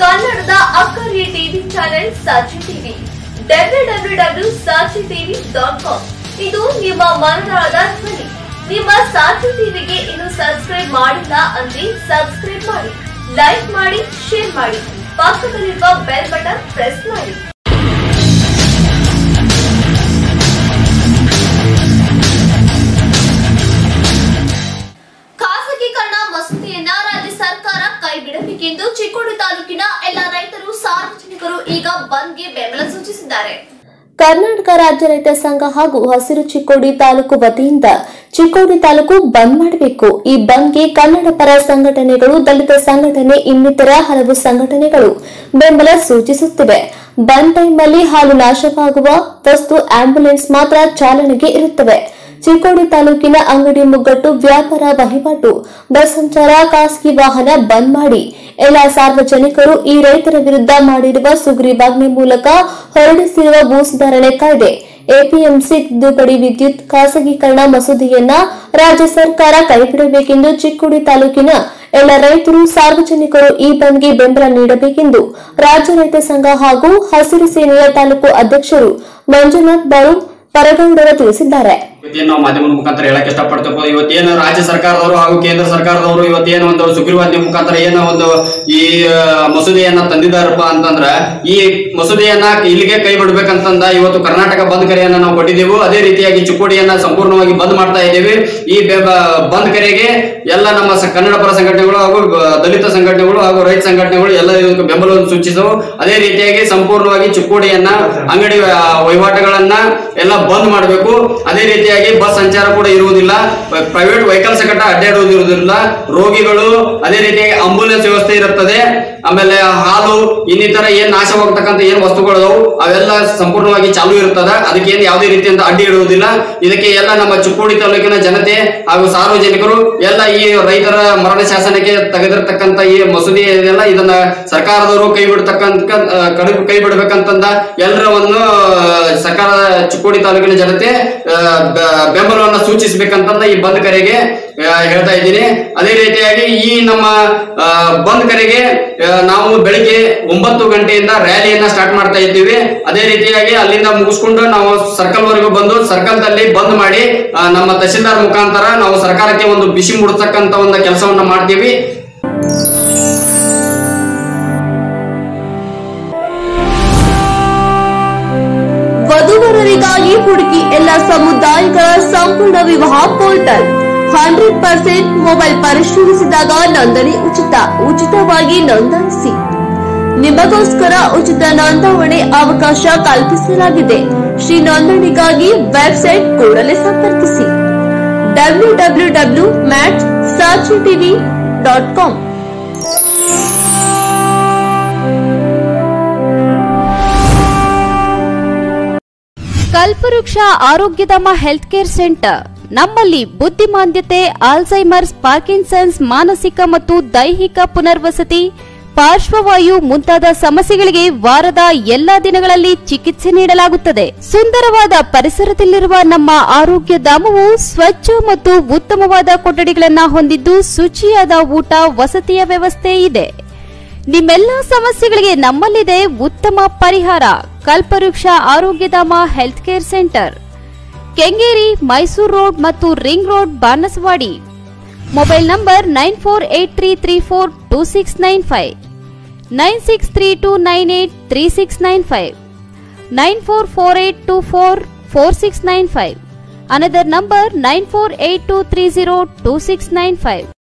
ಕನ್ನಡದ ಅಕ್ಕರಿಯ TV channel Sakshi TV W W W Sakshi TV dot com ಇದು ನಿಮ್ಮ ಮನದಾಳದ ಧ್ವನಿ ನಿಮ್ಮ ಸಾಕ್ಷಿ ಟಿವಿಗೆ ಇನ್ನು ಸಬ್ಸ್ಕ್ರೈಬ್ ಮಾಡಿಲ್ಲ ಅಂದ್ರೆ ಸಬ್ಸ್ಕ್ರೈಬ್ ಮಾಡಿ ಲೈಕ್ ಮಾಡಿ ಶೇರ್ ಮಾಡಿ ಪಕ್ಕದಲ್ಲಿರುವ ಬೆಲ್ ಬಟನ್ ಪ್ರೆಸ್ ಮಾಡಿ ಖಾಸಗೀಕರಣ ಮಸೂದೆಯನ್ನ ರಾಜ್ಯ ಸರ್ಕಾರ ಕೈಬಿಡಬೇಕೆಂದು ಚಿಕ್ಕೋಡಿ ತಾಲೂಕಿನ ಎಲ್ಲ ರೈತರು ಸಾರ್ವಜನಿಕರು ಈಗ ಬಂದ್ಗೆ ಬೆಂಬಲ ಸೂಚಿಸಿದ್ದಾರೆ ಕರ್ನಾಟಕ ರಾಜ್ಯ ರೈತ ಸಂಘ ಹಾಗೂ ಹಸಿರು ಚಿಕ್ಕೋಡಿ ತಾಲೂಕು ವತಿಯಿಂದ ಚಿಕ್ಕೋಡಿ ತಾಲೂಕು ಬಂದ್ ಮಾಡಬೇಕು ಈ ಬಂದ್ಗೆ ಕನ್ನಡ ಪರ ಸಂಘಟನೆಗಳು ದಲಿತ ಸಂಘಟನೆ ಇನ್ನಿತರ ಹಲವು ಸಂಘಟನೆಗಳು ಬೆಂಬಲ ಸೂಚಿಸುತ್ತಿವೆ ಬಂದ್ ಟೈಮ್ನಲ್ಲಿ ಹಾಲು ನಾಶವಾಗುವ ವಸ್ತು ಆಂಬ್ಯುಲೆನ್ಸ್ ಮಾತ್ರ ಚಾಲನೆಗೆ ಇರುತ್ತವೆ ಚಿಕ್ಕೋಡಿ ತಾಲೂಕಿನ ಅಂಗಡಿ ಮುಗ್ಗಟ್ಟು ವ್ಯಾಪಾರ ವಹಿವಾಟು ಬಸ್ ಸಂಚಾರ ಖಾಸಗಿ ವಾಹನ ಬಂದ್ ಮಾಡಿ ಎಲ್ಲ ಸಾರ್ವಜನಿಕರು ಈ ರೈತರ ವಿರುದ್ಧ ಮಾಡಿರುವ ಸುಗ್ರೀವಾಜ್ಞೆ ಮೂಲಕ ಹೊರಡಿಸಿರುವ ಭೂ ಸುಧಾರಣೆ ಕಾಯ್ದೆ ಎಪಿಎಂಸಿ ತಿದ್ದುಪಡಿ ವಿದ್ಯುತ್ ಖಾಸಗೀಕರಣ ಮಸೂದೆಯನ್ನ ರಾಜ್ಯ ಸರ್ಕಾರ ಕೈಬಿಡಬೇಕೆಂದು ಚಿಕ್ಕೋಡಿ ತಾಲೂಕಿನ ಎಲ್ಲ ರೈತರು ಸಾರ್ವಜನಿಕರು ಈ ಬಂದ್ಗೆ ಬೆಂಬಲ ನೀಡಬೇಕೆಂದು ರಾಜ್ಯ ರೈತ ಸಂಘ ಹಾಗೂ ಹಸಿರು ಸೇನೆಯ ತಾಲೂಕು ಅಧ್ಯಕ್ಷರು ಮಂಜುನಾಥ್ ಬಾರು ಪರಗೌಡರು ತಿಳಿಸಿದ್ದಾರೆ ಇವತ್ತೇನು ನಾವು ಮಾಧ್ಯಮದ ಮುಖಾಂತರ ಹೇಳಕ್ ಇಷ್ಟಪಡ್ತೇವೆ ಇವತ್ತೇನು ರಾಜ್ಯ ಸರ್ಕಾರದವರು ಹಾಗೂ ಕೇಂದ್ರ ಸರ್ಕಾರದವರು ಇವತ್ತೇನು ಒಂದು ಸುಗ್ರೀವಾಜ್ಞೆ ಮುಖಾಂತರ ಏನೋ ಒಂದು ಈ ಆ, ಮಸೂದೆಯನ್ನ ತಂದಿದ್ದಾರಪ್ಪ ಅಂತಂದ್ರ ಈ ಮಸೂದೆಯನ್ನ ಇಲ್ಲಿಗೆ ಕೈ ಬಿಡ್ಬೇಕಂತಂದ ಇವತ್ತು ಕರ್ನಾಟಕ ಬಂದ್ ಕರೆಯನ್ನ ನಾವು ಕೊಟ್ಟಿದ್ದೆವು ಅದೇ ರೀತಿಯಾಗಿ ಚಿಕ್ಕೋಡಿಯನ್ನ ಸಂಪೂರ್ಣವಾಗಿ ಬಂದ್ ಮಾಡ್ತಾ ಇದ್ದೇವೆ ಈ ಬೆ- ಬ- ಬಂದ್ ಕರೆಗೆ ಎಲ್ಲ ನಮ್ಮ ಸ- ಕನ್ನಡ ಪರ ಸಂಘಟನೆಗಳು ಹಾಗೂ ಬ- ದಲಿತ ಸಂಘಟನೆಗಳು ಹಾಗೂ ರೈತ ಸಂಘಟನೆಗಳು ಎಲ್ಲ ಇದಕ್ಕೆ ಬೆಂಬಲವನ್ನು ಸೂಚಿಸವು ಅದೇ ರೀತಿಯಾಗಿ ಸಂಪೂರ್ಣವಾಗಿ ಚಿಕ್ಕೋಡಿಯನ್ನ ಅಂಗಡಿ ಆ, ವಹಿವಾಟುಗಳನ್ನ ಎಲ್ಲ ಬಂದ್ ಮಾಡಬೇಕು ಅದೇ ರೀತಿಯಾಗಿ ಬಸ್ ಸಂಚಾರ ಕೂಡ ಇರುವುದಿಲ್ಲ ಪ್ರೈವೇಟ್ ವೆಹಿಕಲ್ಸ್ ಕಟ್ಟ ಅಡ್ಡಾಡುವುದಿರುವುದಿಲ್ಲ ರೋಗಿಗಳು ಅದೇ ರೀತಿಯಾಗಿ ಆಂಬುಲೆನ್ಸ್ ವ್ಯವಸ್ಥೆ ಇರುತ್ತದೆ ಆಮೇಲೆ ಹಾಲು ಇನ್ನಿತರ ಏನ್ ನಾಶವಾಗ್ತಕ್ಕಂಥ ಏನ್ ವಸ್ತುಗಳು ಅದಾವು ಅವೆಲ್ಲ ಸಂಪೂರ್ಣವಾಗಿ ಚಾಲು ಇರುತ್ತದ ಅದಕ್ಕೆ ಏನ್ ಯಾವುದೇ ರೀತಿಯಿಂದ ಅಡ್ಡಿ ಇಡುವುದಿಲ್ಲ ಇದಕ್ಕೆ ಎಲ್ಲ ನಮ್ಮ ಚಿಕ್ಕೋಡಿ ತಾಲೂಕಿನ ಜನತೆ ಹಾಗೂ ಸಾರ್ವಜನಿಕರು ಎಲ್ಲ ಈ ರೈತರ ಮರಣ ಶಾಸನಕ್ಕೆ ತೆಗೆದಿರ್ತಕ್ಕಂಥ ಈ ಮಸೂದೆ ಇದೆಯಲ್ಲ ಇದನ್ನ ಸರ್ಕಾರದವರು ಕೈ ಬಿಡ್ತಕ್ಕಂತ ಕಡಿಮೆ ಕೈ ಬಿಡ್ಬೇಕಂತಂದ ಎಲ್ಲರವನ್ನು ಸರ್ಕಾರ ಚಿಕ್ಕೋಡಿ ತಾಲೂಕಿನ ಜನತೆ ಆ, ಬ- ಬೆಂಬಲವನ್ನ ಸೂಚಿಸಬೇಕಂತಂದ ಈ ಬಂದ್ ಕರೆಗೆ ಆ, ಹೇಳ್ತಾ ಇದ್ದೀನಿ ಅದೇ ರೀತಿಯಾಗಿ ಈ ನಮ್ಮ ಆ, ಬಂದ್ ಕರೆಗೆ ಆ, ನಾವು ಬೆಳಿಗ್ಗೆ ಒಂಬತ್ತು ಗಂಟೆಯಿಂದ ರ್ಯಾಲಿಯನ್ನ ಸ್ಟಾರ್ಟ್ ಮಾಡ್ತಾ ಇದ್ದೀವಿ ಅದೇ ರೀತಿಯಾಗಿ ಅಲ್ಲಿಂದ ಮುಗಿಸ್ಕೊಂಡು ನಾವು ಸರ್ಕಲ್ ವರೆಗೂ ಬಂದು ಸರ್ಕಲ್ ದಲ್ಲಿ ಬಂದ್ ಮಾಡಿ ಆ, ನಮ್ಮ ತಹಶೀಲ್ದಾರ್ ಮುಖಾಂತರ ನಾವು ಸರ್ಕಾರಕ್ಕೆ ಒಂದು ಬಿಸಿ ಮೂಡಿಸ್ತಕ್ಕಂತ ಒಂದು ಕೆಲಸವನ್ನ ಮಾಡ್ತೀವಿ ವಧುವರರಿಗಾಗಿ ಹುಡುಕಿ ಎಲ್ಲ ಸಮುದಾಯಗಳ ಸಂಪೂರ್ಣ ವಿವಾಹ ಪೋರ್ಟಲ್ ಹಂಡ್ರೆಡ್ ಪರ್ಸೆಂಟ್ ಮೊಬೈಲ್ ಪರಿಶೀಲಿಸಿದಾಗ ನೋಂದಣಿ ಉಚಿತ ಉಚಿತವಾಗಿ ನೋಂದಾಯಿಸಿ ನಿಮಗೋಸ್ಕರ ಉಚಿತ ನೋಂದಾವಣೆ ಅವಕಾಶ ಕಲ್ಪಿಸಲಾಗಿದೆ ಶ್ರೀ ನೋಂದಣಿಗಾಗಿ ವೆಬ್ಸೈಟ್ ಕೂಡಲೇ ಸಂಪರ್ಕಿಸಿ W W W mat Sachi TV dot com Kalpavriksha Arogyadhama health care centre ನಮ್ಮಲ್ಲಿ ಬುದ್ಧಿಮಾಂದ್ಯತೆ ಆಲ್ಝೈಮರ್ಸ್ ಪಾರ್ಕಿನ್ಸನ್ಸ್ ಮಾನಸಿಕ ಮತ್ತು ದೈಹಿಕ ಪುನರ್ವಸತಿ ಪಾರ್ಶ್ವವಾಯು ಮುಂತಾದ ಸಮಸ್ಯೆಗಳಿಗೆ ವಾರದ ಎಲ್ಲಾ ದಿನಗಳಲ್ಲಿ ಚಿಕಿತ್ಸೆ ನೀಡಲಾಗುತ್ತದೆ ಸುಂದರವಾದ ಪರಿಸರದಲ್ಲಿರುವ ನಮ್ಮ ಆರೋಗ್ಯ ಧಾಮವು ಸ್ವಚ್ಛ ಮತ್ತು ಉತ್ತಮವಾದ ಕೊಠಡಿಗಳನ್ನ ಹೊಂದಿದ್ದು ಶುಚಿಯಾದ ಊಟ ವಸತಿಯ ವ್ಯವಸ್ಥೆ ಇದೆ ನಿಮ್ಮೆಲ್ಲ ಸಮಸ್ಯೆಗಳಿಗೆ ನಮ್ಮಲ್ಲಿದೆ ಉತ್ತಮ ಪರಿಹಾರ Kalpavriksha Arogyadhama health care centre Kengeri Mysuru road ಮತ್ತು ring road Banasawadi mobile number nine four eight three three four two six nine five nine six three two nine eight three six nine five nine four four eight two four four six nine five another number nine four eight two three zero two six nine five